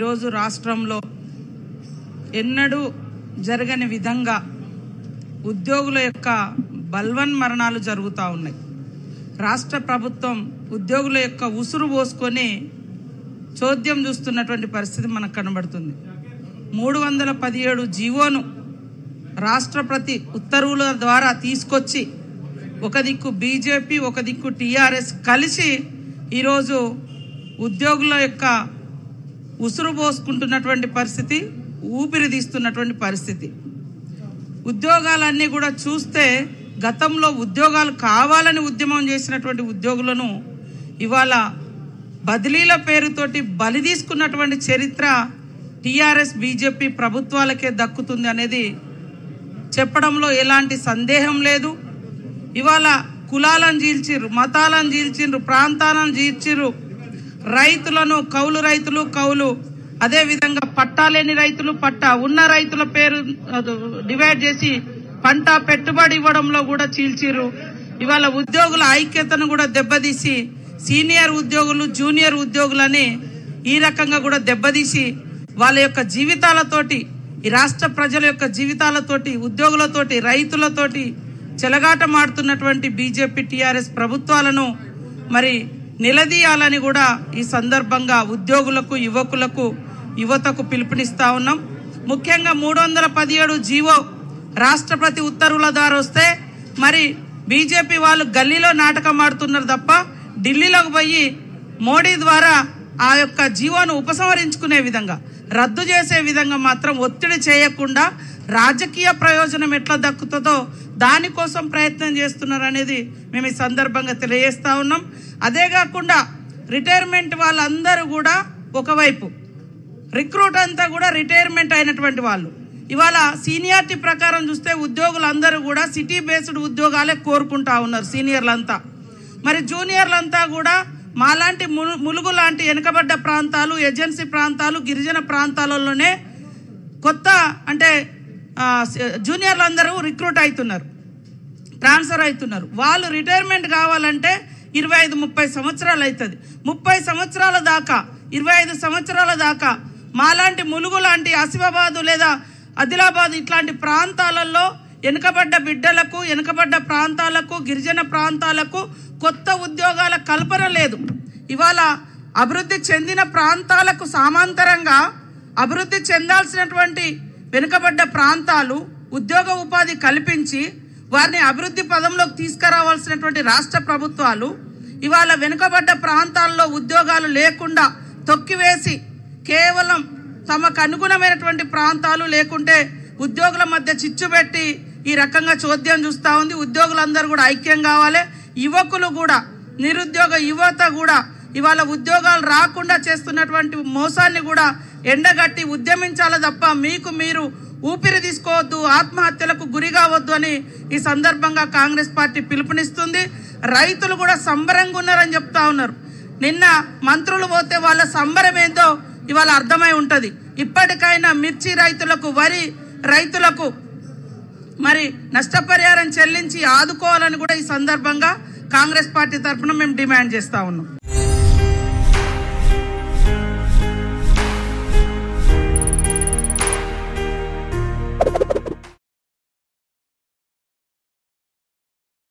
ఈరోజు రాష్ట్రంలో ఎన్నడూ జరగని విధంగా ఉద్యోగుల యొక్క బల్వన్ మరణాలు జరుగుతూ ఉన్నాయి రాష్ట్ర ప్రభుత్వం ఉద్యోగుల యొక్క ఉసురు పోసుకొని చోద్యం చూస్తున్నటువంటి పరిస్థితి మనకు కనబడుతుంది మూడు వందల పదిహేడు జీవోను రాష్ట్రపతి ఉత్తర్వుల ద్వారా తీసుకొచ్చి ఒక దిక్కు బీజేపీ ఒక దిక్కు టీఆర్ఎస్ కలిసి ఈరోజు ఉద్యోగుల యొక్క ఉసురు పోసుకుంటున్నటువంటి పరిస్థితి ఊపిరి తీస్తున్నటువంటి పరిస్థితి ఉద్యోగాలన్నీ కూడా చూస్తే గతంలో ఉద్యోగాలు కావాలని ఉద్యమం చేసినటువంటి ఉద్యోగులను ఇవాళ బదిలీల పేరుతోటి బలి తీసుకున్నటువంటి చరిత్ర టీఆర్ఎస్ బీజేపీ ప్రభుత్వాలకే దక్కుతుంది అనేది చెప్పడంలో ఎలాంటి సందేహం లేదు ఇవాళ కులాలను చీల్చిర్రు మతాలను చీల్చిండ్రు ప్రాంతాలను చీల్చిర్రు రైతులను కౌలు రైతులు కౌలు అదే విధంగా పట్టా లేని రైతులు పట్టా ఉన్న రైతుల పేరు అది, డివైడ్ చేసి పంట పెట్టుబడి ఇవ్వడంలో కూడా చీల్చిర్రు ఇవాళ ఉద్యోగుల ఐక్యతను కూడా దెబ్బతీసి సీనియర్ ఉద్యోగులు జూనియర్ ఉద్యోగులని ఈ రకంగా కూడా దెబ్బతీసి వాళ్ళ యొక్క జీవితాలతోటి ఈ రాష్ట్ర ప్రజల యొక్క జీవితాలతోటి ఉద్యోగులతోటి రైతులతోటి చెలగాటమాడుతున్నటువంటి బీజేపీ టీఆర్ఎస్ ప్రభుత్వాలను మరి నిలదీయాలని కూడా ఈ సందర్భంగా ఉద్యోగులకు యువకులకు యువతకు పిలుపునిస్తా ఉన్నాం ముఖ్యంగా మూడు వందల పదిహేడు జీవో రాష్ట్రపతి ఉత్తర్వుల ద్వారా వస్తే మరి బీజేపీ వాళ్ళు గల్లీలో నాటకం ఆడుతున్నారు తప్ప ఢిల్లీలోకి పోయి మోడీ ద్వారా ఆ యొక్క జీవోను ఉపసంహరించుకునే విధంగా రద్దు చేసే విధంగా మాత్రం ఒత్తిడి చేయకుండా రాజకీయ ప్రయోజనం ఎట్లా దక్కుతుందో దానికోసం ప్రయత్నం చేస్తున్నారు అనేది మేము ఈ సందర్భంగా తెలియజేస్తా ఉన్నాం అదే కాకుండా రిటైర్మెంట్ వాళ్ళందరూ కూడా ఒకవైపు రిక్రూట్ అంతా కూడా రిటైర్మెంట్ అయినటువంటి వాళ్ళు ఇవాళ సీనియారిటీ ప్రకారం చూస్తే ఉద్యోగులందరూ కూడా సిటీ బేస్డ్ ఉద్యోగాలే కోరుకుంటా ఉన్నారు సీనియర్లంతా మరి జూనియర్లంతా కూడా మాలాంటి ములు- ములుగు లాంటి వెనుకబడ్డ ప్రాంతాలు ఏజెన్సీ ప్రాంతాలు గిరిజన ప్రాంతాలలోనే కొత్త అంటే ఆ, స- జూనియర్లు అందరూ రిక్రూట్ అవుతున్నారు ట్రాన్స్ఫర్ అవుతున్నారు వాళ్ళు రిటైర్మెంట్ కావాలంటే ఇరవై ఐదు ముప్పై సంవత్సరాలు అవుతుంది ముప్పై సంవత్సరాల దాకా ఇరవై ఐదు సంవత్సరాల దాకా మాలాంటి ములుగు లాంటి ఆసిఫాబాదు లేదా ఆదిలాబాద్ ఇట్లాంటి ప్రాంతాలలో వెనుకబడ్డ బిడ్డలకు వెనుకబడ్డ ప్రాంతాలకు గిరిజన ప్రాంతాలకు కొత్త ఉద్యోగాల కల్పన లేదు ఇవాళ అభివృద్ధి చెందిన ప్రాంతాలకు సమాంతరంగా అభివృద్ధి చెందాల్సినటువంటి వెనుకబడ్డ ప్రాంతాలు ఉద్యోగ ఉపాధి కల్పించి వారిని అభివృద్ధి పదంలోకి తీసుకురావాల్సినటువంటి రాష్ట్ర ప్రభుత్వాలు ఇవాళ వెనుకబడ్డ ప్రాంతాల్లో ఉద్యోగాలు లేకుండా తొక్కివేసి కేవలం తమకు అనుగుణమైనటువంటి ప్రాంతాలు లేకుంటే ఉద్యోగుల మధ్య చిచ్చు పెట్టి ఈ రకంగా చోద్యం చూస్తా ఉంది ఉద్యోగులందరూ కూడా ఐక్యం కావాలి యువకులు కూడా నిరుద్యోగ యువత కూడా ఇవాళ ఉద్యోగాలు రాకుండా చేస్తున్నటువంటి మోసాన్ని కూడా ఎండగట్టి ఉద్యమించాలి తప్ప మీకు మీరు ఊపిరి తీసుకోవద్దు ఆత్మహత్యలకు గురి కావద్దు అని ఈ సందర్భంగా కాంగ్రెస్ పార్టీ పిలుపునిస్తుంది రైతులు కూడా సంబరంగా ఉన్నారని చెప్తా ఉన్నారు నిన్న మంత్రులు పోతే వాళ్ళ సంబరం ఏందో ఇవాళ అర్థమై ఉంటది ఇప్పటికైనా మిర్చి రైతులకు వరి రైతులకు మరి నష్టపరిహారం చెల్లించి ఆదుకోవాలని కూడా ఈ సందర్భంగా కాంగ్రెస్ పార్టీ తరఫున మేము డిమాండ్ చేస్తా ఉన్నాం